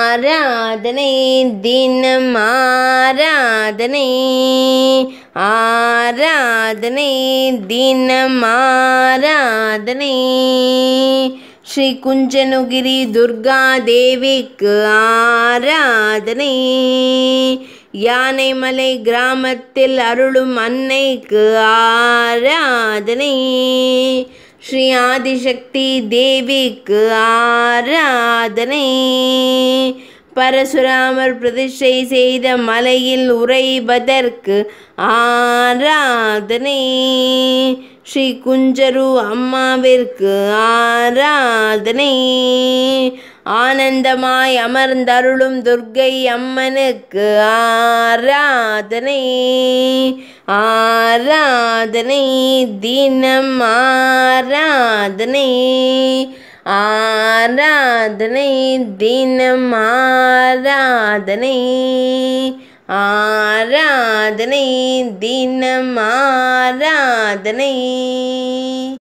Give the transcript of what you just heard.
ஆராதனை தினம் ஆராதனை ஆராதனை தினம் ஆராதனை ஸ்ரீ குஞ்சனுகிரி துர்கா தேவிக்கு ஆராதனை யானைமலை கிராமத்தில் அருளும் அன்னைக்கு ஆராதனை ஸ்ரீ ஆதிசக்தி தேவிக்கு ஆராதனை பரசுராமர் பிரதிஷ்டை செய்த மலையில் உறைவதற்கு ஆராதனை ஸ்ரீ குஞ்சரு அம்மாவிற்கு ஆராதனை ஆனந்தமாய் அமர்ந்தருளும் துர்க்கை அம்மனுக்கு ஆராதனை ஆராதனை தினம் ஆராதனை ஆராதனை தினம் ஆராதனை ஆராதனை தினம் ஆராதனை